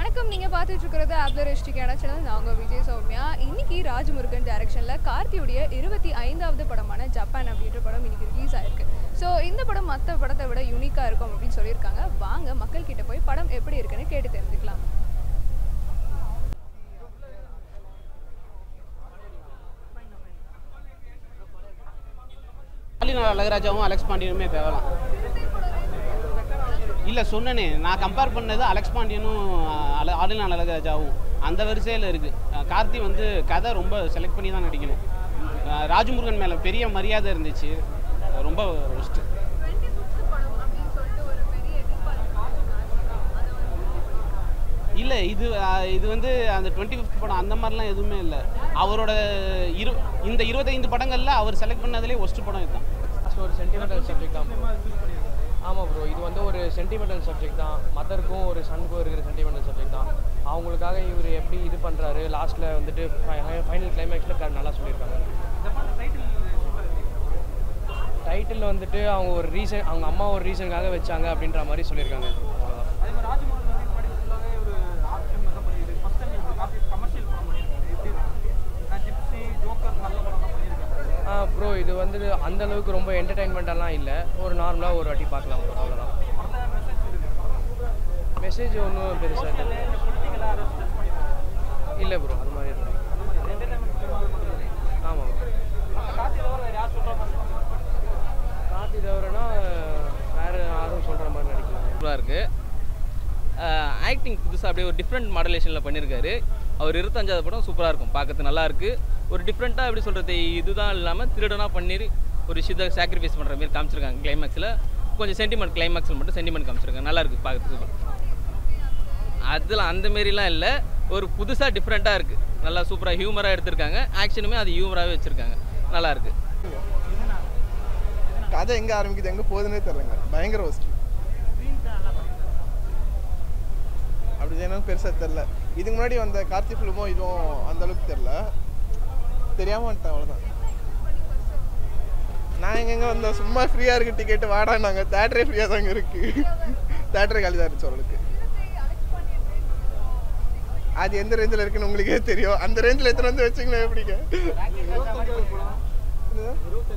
வணக்கம் நீங்க பார்த்துட்டு இருக்கிறது ஆப்லர் எஸ்டிக்கான சேனல் நாங்க விஜய் சௌமியா இன்னைக்கு ராஜமுருகன் டைரக்ஷன்ல கார்த்தியுடைய இருபத்தி ஐந்தாவது படமான ஜப்பான் அப்படின்ற படம் இன்னைக்கு ரிலீஸ் ஆயிருக்கு ஸோ இந்த படம் மற்ற படத்தை விட யூனிக்கா இருக்கும் அப்படின்னு சொல்லியிருக்காங்க வாங்க மக்கள் கிட்ட போய் படம் எப்படி இருக்குன்னு கேட்டு தெரிஞ்சுக்கலாம் ஆலினா அழகராஜாவும் அலெக்ஸ் பாண்டியனுமே தேவலாம் இல்லை சொன்னனே நான் கம்பேர் பண்ணது அலெக்ஸ் பாண்டியனும் அல ஆலினா அழகராஜாவும் அந்த வரிசையில் இருக்குது கார்த்தி வந்து கதை ரொம்ப செலக்ட் பண்ணி தான் நடிக்கணும் அஹ் ராஜமுருகன் மேலே பெரிய மரியாதை இருந்துச்சு ரொம்ப ஒஸ்ட்டு இல்லை இது அஹ், இது வந்து அந்த டுவெண்ட்டி ஃபிஃப்த் படம் அந்த மாதிரிலாம் எதுவுமே இல்லை அவரோட இரு இந்த இருபத்தைந்து படங்களில் அவர் செலக்ட் பண்ணதுலேயே ஒஸ்ட் படம் இதுதான் ஸோ ஒரு சென்டிமெண்டல் சப்ஜெக்ட் தான் ப்ரோ ஆமாம் ப்ரோ இது வந்து ஒரு சென்டிமெண்டல் சப்ஜெக்ட் தான் மதருக்கும் ஒரு சனுக்கும் இருக்கிற சென்டிமெண்டல் சப்ஜெக்ட் தான் அவங்களுக்காக இவர் எப்படி இது பண்ணுறாரு லாஸ்ட்டில் வந்துட்டு ஃபைனல் கிளைமேக்ஸில் நல்லா சொல்லியிருக்காங்க டைட்டில் வந்துட்டு அவங்க ஒரு ரீசன் அவங்க அம்மா ஒரு ரீசனுக்காக வச்சாங்க அப்படின்ற மாதிரி சொல்லியிருக்காங்க அவ்வளோதான் ஆ ப்ரோ இது வந்து அந்த அளவுக்கு ரொம்ப என்டர்டைன்மெண்ட்டெல்லாம் இல்லை ஒரு நார்மலாக ஒரு வாட்டி பார்க்கலாம் bro. அவ்வளோதான் மெசேஜ் ஒன்றும் பெருசாக இல்லை இல்லை ப்ரோ அது மாதிரி இல்லை ஆமாம் கார்த்தி தவிரனா வேறு யாரும் சொல்கிற மாதிரி நடிக்கலாம் சூப்பராக இருக்குது ஆக்டிங் புதுசாக அப்படியே ஒரு டிஃப்ரெண்ட் மாடலேஷனில் பண்ணியிருக்காரு அவர் இருபத்தஞ்சாவது படம் சூப்பராக இருக்கும் பார்க்கறது நல்லா இருக்கு ஒரு டிஃப்ரெண்ட்டாக எப்படி சொல்கிறது இதுதான் இல்லாமல் திருடனாக பண்ணி ஒரு விஷயத்தை சாக்ரிஃபைஸ் பண்ணுற மாதிரி காமிச்சிருக்காங்க கிளைமேக்ஸில் கொஞ்சம் சென்டிமெண்ட் கிளைமேக்ஸில் மட்டும் சென்டிமெண்ட் காமிச்சிருக்காங்க நல்லா இருக்குது பார்க்கறதுக்கு அதெல்லாம் அந்த மாரிலாம் இல்லை ஒரு புதுசாக டிஃப்ரெண்ட்டாக இருக்குது நல்லா சூப்பராக ஹியூமராக எடுத்திருக்காங்க ஆக்ஷனுமே அது ஹியூமராகவே வச்சுருக்காங்க நல்லா இருக்குது கதை எங்க ஆரம்பிக்குது எங்க போகுதுன்னே தெரியலங்க பயங்கர ஒஸ்ட் அப்படி எனக்கு பெருசா தெரியல இதுக்கு முன்னாடி வந்த கார்த்தி ஃபிலிமும் இதுவும் அந்த அளவுக்கு தெரியல தெரியாம வந்துட்டேன் அவ்வளவுதான் நான் எங்கெங்க வந்தேன் சும்மா ஃப்ரீயா இருக்கு டிக்கெட் வாடானாங்க தேட்டரே ஃப்ரீயா தாங்க இருக்கு தேட்டரே காலி தான் இருந்துச்சு அவளுக்கு அது எந்த ரேஞ்சில் இருக்குன்னு உங்களுக்கே தெரியும் அந்த ரேஞ்சில் எத்தனை வந்து வச்சிங்கன்னா எப்படிங்க என்னது?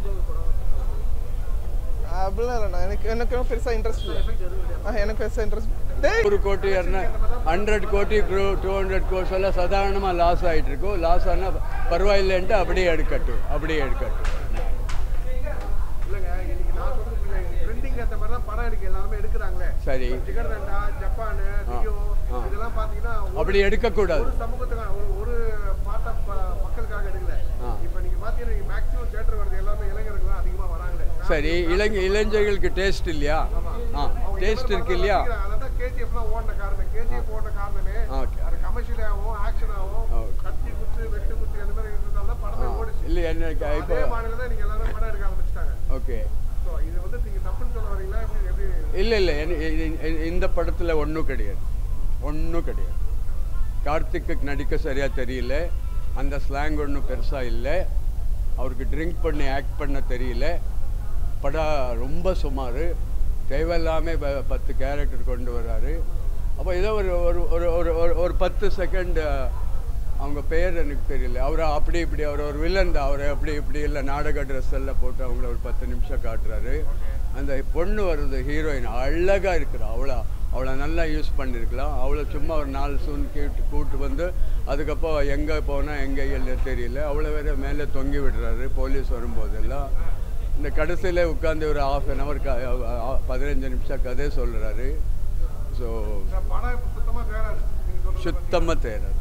அப்படிலாம் இல்லைண்ணா எனக்கு எனக்கு பெருசாக இன்ட்ரெஸ்ட் இல்லை ஆ எனக்கு பெருசாக இன்ட்ரெஸ்ட் டேய் நூறு கோடி ஹண்ட்ரட் கோಟಿ டூ ஹண்ட்ரட் கோர்ஸ் எல்லாம் சாதாரணமாக லாஸ் ஆகிட்டு இருக்கும் லாஸ் ஆனால் பரவாயில்லைன்ட்டு அப்படியே எடுக்கட்டும் அப்படியே எடுக்கட்டும் இல்லைங்க இன்னைக்கு நான் சொல்றது ட்ரெண்டிங் ஏற்ற மாதிரி தான் படம் எடுக்க எல்லாருமே எடுக்கிறாங்களே சரி ஜிகர்தண்டா ஜப்பானு ரியோ ஆ. இதெல்லாம் பார்த்தீங்கன்னா ஒரு- அப்படி எடுக்கக்கூடாது ஒரு சமூகத்துக்காக ஒரு ஒரு பாட்ட ப- மக்களுக்காக எடுக்கல ஆ. இப்போ நீங்க பார்த்தீங்கன்னா மேக்ஸிமம் தேட்டர் வருது எல்லாமே இளைஞர்கள் தான் அதிகமாக வராங்களே சரி இளைஞ இளைஞர்களுக்கு டேஸ்ட் இல்லையா ஆ டேஸ்ட் இருக்கு இல்லையா அதான் கேஜிஎஃப்லாம் ஓடின காரணம் கேஜிஎஃப் ஓடின காரணமே ஓகே அது கமர்ஷியலாகவும் ஆக்ஷனாகவும் ஓகே. கத்தி குத்து வெட்டு குத்து அந்த மாதிரி இருக்கிறதால தான் படமே ஓடிச்சு இல்லை எனக்கு இப்போ அதே மாநிலம் தான் நீங்க எல்லாரும் படம் எடுக்க ஆரம்பிச்சிட்டாங்க ஓகே ஸோ இது வந்து நீங்க தப்புன்னு சொல்ல வரீங்களா எப்படி எப்படி இல்லை இல்லை எனக்கு இது- இது- இந்த படத்தில் ஒன்றும் கிடையாது ஒன்றும் கிடையாது கார்த்திக்கு நடிக்க சரியாக தெரியல அந்த ஸ்லாங் ஒன்றும் பெருசாக இல்லை அவருக்கு ட்ரிங்க் பண்ணி ஆக்ட் பண்ண தெரியல படம் ரொம்ப சுமார் தேவையில்லாமல் ப- பத்து கேரக்டர் கொண்டு வராரு அப்போ ஏதோ ஒரு ஒரு ஒரு ஒரு ஒரு ஒரு பத்து செகண்ட் அவங்க பேர் எனக்கு தெரியல அவரை அப்படி இப்படி அவர் ஒரு வில்லன் தான் அவரை அப்படி இப்படி இல்லை நாடக ட்ரெஸ் எல்லாம் போட்டு அவங்கள ஒரு பத்து நிமிஷம் காட்டுறாரு அந்த பொண்ணு வருது ஹீரோயின் அழகாக இருக்கிறா அவ்வளோ அவளை நல்லா யூஸ் பண்ணியிருக்கலாம் அவளை சும்மா ஒரு நாலு சூன் கேட்டு கூட்டு வந்து அதுக்கப்புறம் எங்கே போனால் எங்கே இல்லை தெரியல அவளை வேற மேலே தொங்கி விடுறாரு போலீஸ் வரும்போதெல்லாம் இந்த கடைசியில் உட்காந்து ஒரு ஹாஃப் அன் ஹவர் க பதினஞ்சு நிமிஷம் கதை சொல்கிறாரு ஸோ படம் இப்போ சுத்தமாக தேராது நீங்க சொல்றது சுத்தமாக தேராது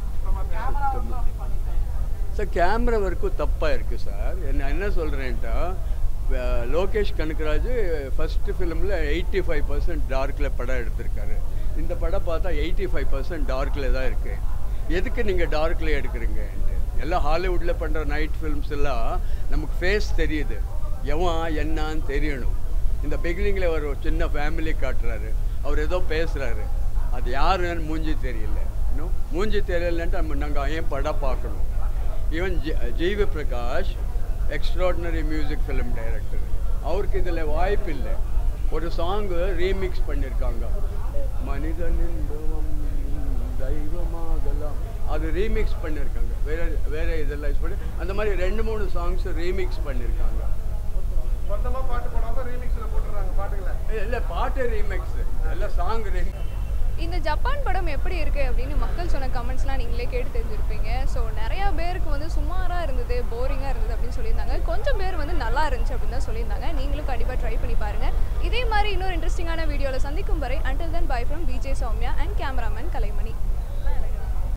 சார் கேமரா வரைக்கும் தப்பாக இருக்குது சார் என்ன என்ன சொல்கிறேன்ட்டா லோகேஷ் கனகராஜ் ஃபஸ்ட்டு ஃபிலிமில் எயிட்டி ஃபைவ் பர்சன்ட் டார்க்கில் படம் எடுத்திருக்காரு இந்த படம் பார்த்தா எயிட்டி ஃபைவ் பர்சன்ட் டார்க்கில் தான் இருக்குது எதுக்கு நீங்கள் டார்க்கில் எடுக்கிறீங்கன்ட்டு எல்லாம் ஹாலிவுட்டில் பண்ணுற நைட் ஃபிலிம்ஸ் எல்லாம் நமக்கு ஃபேஸ் தெரியுது எவன் என்னான்னு தெரியணும் இந்த பிகினிங்கில் ஒரு சின்ன ஃபேமிலி காட்டுறாரு அவர் ஏதோ பேசுகிறாரு அது யாருன்னு மூஞ்சி தெரியல இன்னும் மூஞ்சி தெரியலன்ட்டு நம்ம நாங்கள் ஏன் படம் பார்க்கணும் even G GV Prakash extraordinary music film director அவருக்கு இதில் வாய்ப்பு இல்லை ஒரு சாங்கு ரீமிக்ஸ் பண்ணியிருக்காங்க மனிதனின் தெய்வம் அது ரீமிக்ஸ் பண்ணியிருக்காங்க வேற வேற இதெல்லாம் யூஸ் பண்ணி அந்த மாதிரி ரெண்டு மூணு சாங்ஸ் ரீமிக்ஸ் பண்ணியிருக்காங்க சொந்தமா பாட்டு போடாம ரீமிக்ஸ்ல போட்டுறாங்க பாட்டுகளை இல்லை பாட்டு ரீமிக்ஸ் எல்லாம் சாங் ரீமிக்ஸ் இந்த ஜப்பான் படம் எப்படி இருக்கு அப்படின்னு மக்கள் சொன்ன கமெண்ட்ஸ்லாம் நீங்களே கேட்டு தெரிஞ்சிருப்பீங்க ஸோ நிறைய பேருக்கு வந்து சுமாராக இருந்தது போரிங்காக இருந்தது அப்படின்னு சொல்லியிருந்தாங்க கொஞ்சம் பேர் வந்து நல்லா இருந்துச்சு அப்படின்னு தான் சொல்லியிருந்தாங்க நீங்களும் கண்டிப்பாக ட்ரை பண்ணி பாருங்க இதே மாதிரி இன்னொரு இன்ட்ரெஸ்டிங்கான வீடியோவில் சந்திக்கும் வரை until then bye from Vijay Soumya and cameraman Kalaimani